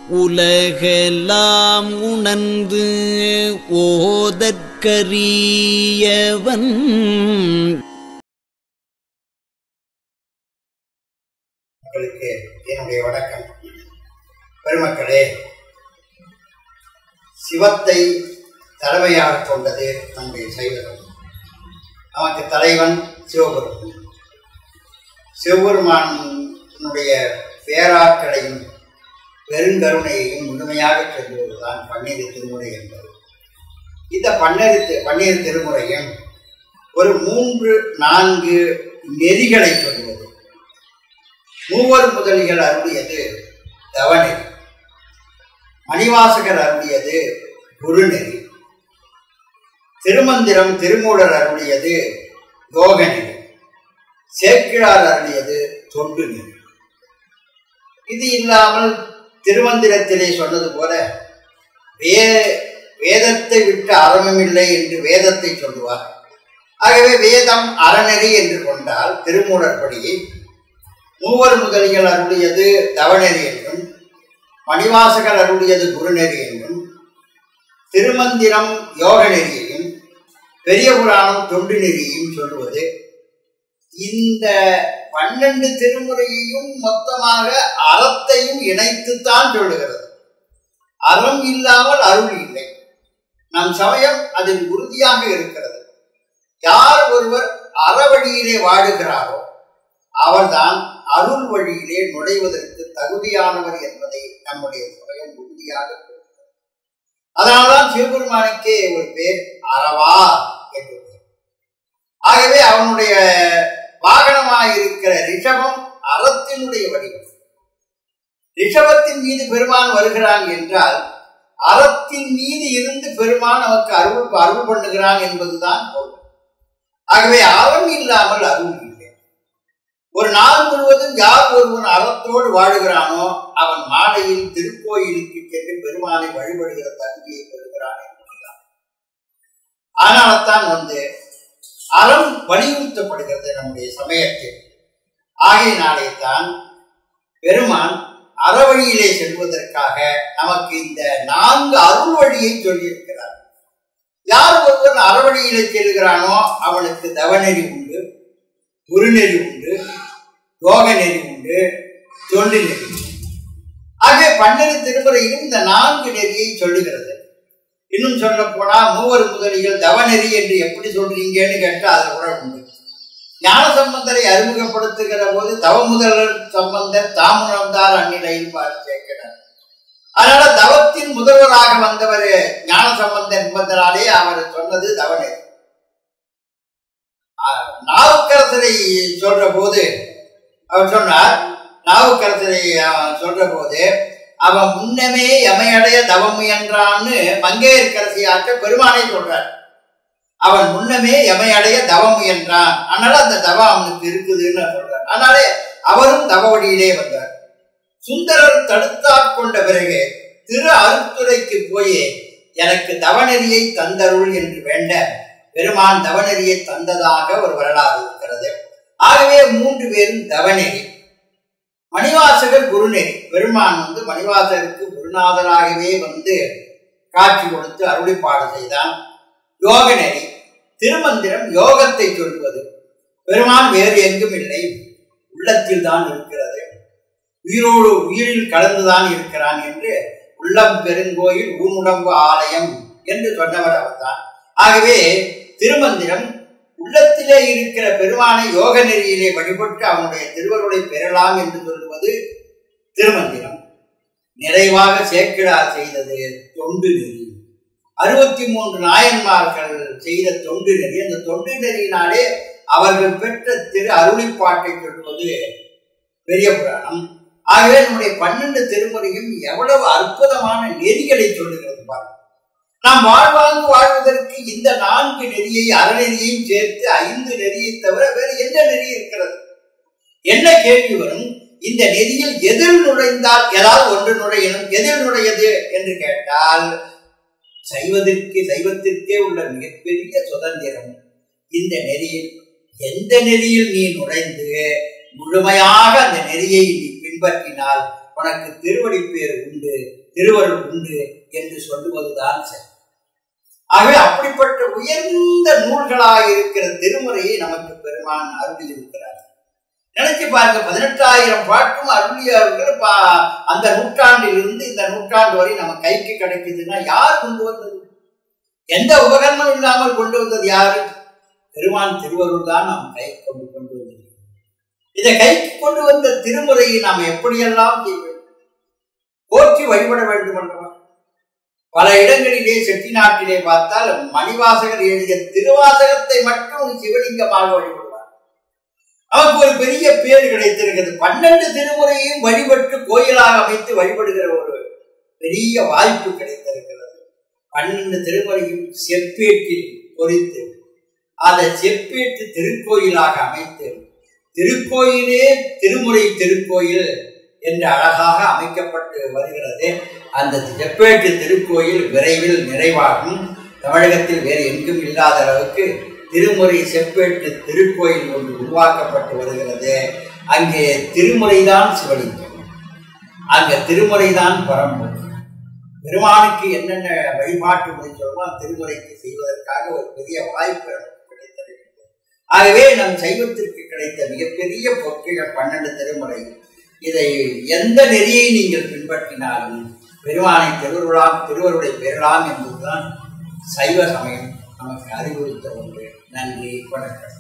உலகெல்லாம் உணர்ந்து ஓதற்கரியவன் உங்களுக்கு என்னுடைய வணக்கம் பெருமக்களே சிவத்தை தலைமையாக கொண்டது நம்முடைய சைவம் நமக்கு தலைவன் சிவபெருமான் சிவபெருமானுடைய பேராற்றலையும் பெருங்கருணையையும் முழுமையாக சொல்லுவதுதான் பன்னீர் திருமுறை என்பது இந்த பன்னீர் தி- பன்னீர் திருமுறையும் ஒரு மூன்று நான்கு நெறிகளை சொல்வது மூவர் முதலிகள் அருளியது தவநெறி மணிவாசகர் அருளியது குருநெறி திருமந்திரம் திருமூலர் அருளியது யோகநெறி சேக்கிழார் அருளியது தொண்டு நெறி இது இல்லாமல் திருமந்திரத்திலே சொன்னது போல வே வேதத்தை விட்டு அறமுமில்லை என்று வேதத்தை சொல்லுவார் ஆகவே வேதம் அறநெறி என்று கொண்டால் திருமூலர் படியை மூவர் முதலிகள் அருளியது தவநெறி என்றும் மணிவாசகர் அருளியது குருநெறி என்றும் திருமந்திரம் யோக நெறியையும் பெரிய புராணம் தொண்டு நெறியையும் சொல்லுவது இந்த பன்னெண்டு திருமுறையையும் மொத்தமாக அறத்தையும் இணைத்துத்தான் சொல்லுகிறது அறம் இல்லாமல் அருள் இல்லை நம் சமயம் அதில் உறுதியாக இருக்கிறது யார் ஒருவர் அறவழியிலே வாழுகிறாரோ அவர்தான் அருள் வழியிலே நுழைவதற்கு தகுதியானவர் என்பதை நம்முடைய சமயம் உறுதியாக கூறுகிறது. அதனால்தான் சிவபெருமானுக்கே ஒரு பேர் அறவா என்று பெயர். ஆகவே அவனுடைய வாகனமாயிருக்கிற ரிஷபம் அறத்தினுடைய வடிவம் ரிஷபத்தின் மீது பெருமான் வருகிறான் என்றால் அறத்தின் மீது இருந்து பெருமான் நமக்கு அருள் அருள் பண்ணுகிறான் என்பதுதான் பொருள் ஆகவே அறம் இல்லாமல் அருள் இல்லை ஒரு நாள் முழுவதும் யார் ஒருவன் அறத்தோடு வாழுகிறானோ அவன் மாலையில் திருக்கோயிலுக்கு சென்று பெருமானை வழிபடுகிற தகுதியை பெறுகிறான் என்பதுதான் அதனால்தான் வந்து அறம் வலியுறுத்தப்படுகிறது நம்முடைய சமயத்தில் ஆகையினாலே தான் பெருமான் அறவழியிலே செல்வதற்காக நமக்கு இந்த நான்கு அருள் வழியை சொல்லியிருக்கிறார் யார் ஒருவன் அறவழியிலே செல்கிறானோ அவனுக்கு தவநெறி உண்டு குருநெறி உண்டு யோக நெறி உண்டு தொண்டு நெறி உண்டு. ஆகவே பன்னெண்டு திருமுறையிலும் இந்த நான்கு நெறியை சொல்லுகிறது இன்னும் சொல்ல போனா மூவர் முதலிகள் தவநெறி என்று எப்படி சொல்றீங்கன்னு கேட்டா அது கூட உண்டு ஞான சம்பந்தரை அறிமுகப்படுத்துகிற போது தவமுதலர் சம்பந்தர் தாமுணர்ந்தார் அந்நிலையில் பார்த்து சேர்க்கிறார் அதனால தவத்தின் முதல்வராக வந்தவர் ஞான சம்பந்தர் என்பதனாலே அவர் சொன்னது தவநெறி அஹ், நாவுக்கரசரை சொல்ற போது அவர் சொன்னார் நாவுக்கரசரை அஹ், சொல்ற போது அவன் முன்னமே எமையடைய தவம் முயன்றான்னு மங்கையர்கரசி ஆற்ற பெருமானை சொல்றார் அவன் முன்னமே எமையடைய தவம் முயன்றான் அதனால அந்த தவம் அவனுக்கு இருக்குதுன்னு சொல்றார் அதனாலே அவரும் தவ வழியிலே வந்தார் சுந்தரர் தடுத்தாற் கொண்ட பிறகு திரு அருத்துறைக்கு போய் எனக்கு தவநெறியை தந்தருள் என்று வேண்ட பெருமான் தவநெறியை தந்ததாக ஒரு வரலாறு இருக்கிறது ஆகவே மூன்று பேரும் தவநெறி மணிவாசகர் குருநெறி பெருமான் வந்து மணிவாசகருக்கு குருநாதராகவே வந்து காட்சி கொடுத்து அருளிப்பாடு செய்தான் யோக நெறி திருமந்திரம் யோகத்தை சொல்வது பெருமான் வேறு எங்கும் இல்லை உள்ளத்தில் தான் இருக்கிறது உயிரோடு உயிரில் கலந்துதான் இருக்கிறான் என்று உள்ளம் பெருங்கோயில் ஊனுடம்பு ஆலயம் என்று சொன்னவர் அவர்தான் ஆகவே திருமந்திரம் உள்ளத்திலே இருக்கிற பெருமானை யோக நெறியிலே வழிபட்டு அவனுடைய திருவருளை பெறலாம் என்று சொல்லுவது திருமந்திரம் நிறைவாக சேக்கிழார் செய்தது தொண்டு நெறி அறுபத்தி மூன்று நாயன்மார்கள் செய்த தொண்டு நெறி அந்த தொண்டு நெறியினாலே அவர்கள் பெற்ற திரு அருளிப்பாட்டை சொல்வது பெரிய புராணம் ஆகவே நம்முடைய பன்னெண்டு திருமுறையும் எவ்வளவு அற்புதமான நெறிகளை சொல்லுகிறது பாருங்கள் நாம் வாழ்வாங்கு வாழ்வதற்கு இந்த நான்கு நெறியை அறநெறியையும் சேர்த்து ஐந்து நெறியை தவிர வேறு என்ன நெறி இருக்கிறது என்ன கேள்வி வரும் இந்த நெறியில் எதில் நுழைந்தால் ஏதாவது ஒன்று நுழையணும் எதில் நுழையது என்று கேட்டால் சைவத்திற்கு சைவத்திற்கே உள்ள மிகப்பெரிய சுதந்திரம் இந்த நெறியில் எந்த நெறியில் நீ நுழைந்து முழுமையாக அந்த நெறியை நீ பின்பற்றினால் உனக்கு திருவடி பேர் உண்டு திருவருள் உண்டு என்று சொல்லுவதுதான் சரி ஆகவே அப்படிப்பட்ட உயர்ந்த நூல்களாக இருக்கிற திருமுறையை நமக்கு பெருமான் அருளி இருக்கிறார் நினைச்சு பாருங்க பதினெட்டாயிரம் பாட்டும் அருளியவர்கள் பா- அந்த நூற்றாண்டில் இருந்து இந்த நூற்றாண்டு வரை நம்ம கைக்கு கிடைக்குதுன்னா யார் கொண்டு வந்தது எந்த உபகரணம் இல்லாமல் கொண்டு வந்தது யாரு பெருமான் திருவருள் தான் நாம் கை கொண்டு கொண்டு வந்தது இதை கைக்கு கொண்டு வந்த திருமுறையை நாம் எப்படியெல்லாம் செய்ய வேண்டும் போற்றி வழிபட வேண்டும் அல்லவா பல இடங்களிலே செட்டிநாட்டிலே பார்த்தால் மணிவாசகர் எழுதிய திருவாசகத்தை மட்டும் சிவலிங்கமாக வழிபடுவார் அவருக்கு ஒரு பெரிய பேர் கிடைத்திருக்கிறது பன்னெண்டு திருமுறையையும் வழிபட்டு கோயிலாக அமைத்து வழிபடுகிற ஒரு பெரிய வாய்ப்பு கிடைத்திருக்கிறது பன்னெண்டு திருமுறையும் செப்பேட்டில் பொறித்து அதை செப்பேட்டு திருக்கோயிலாக அமைத்து திருக்கோயிலே திருமுறை திருக்கோயில் என்று அழகாக அமைக்கப்பட்டு வருகிறது அந்த செப்பேட்டு திருக்கோயில் விரைவில் நிறைவாகும் தமிழகத்தில் வேறு எங்கும் இல்லாத அளவுக்கு திருமுறை செப்பேட்டு திருக்கோயில் ஒன்று உருவாக்கப்பட்டு வருகிறது அங்கே திருமுறைதான் சிவலிங்கம் அங்கே திருமுறைதான் பரம்பொருள் பெருமானுக்கு என்னென்ன வழிபாட்டு முறை சொல்லுமோ அந்த திருமுறைக்கு செய்வதற்காக ஒரு பெரிய வாய்ப்பு நமக்கு கிடைத்திருக்கிறது ஆகவே நம் சைவத்திற்கு கிடைத்த மிகப்பெரிய பொற்கள் பன்னெண்டு திருமுறை இதை எந்த நெறியை நீங்கள் பின்பற்றினாலும் பெருமானை திருவருளாம் திருவருளை பெறலாம் என்பதுதான் சைவ சமயம் நமக்கு அறிவுறுத்த ஒன்று நன்றி வணக்கம்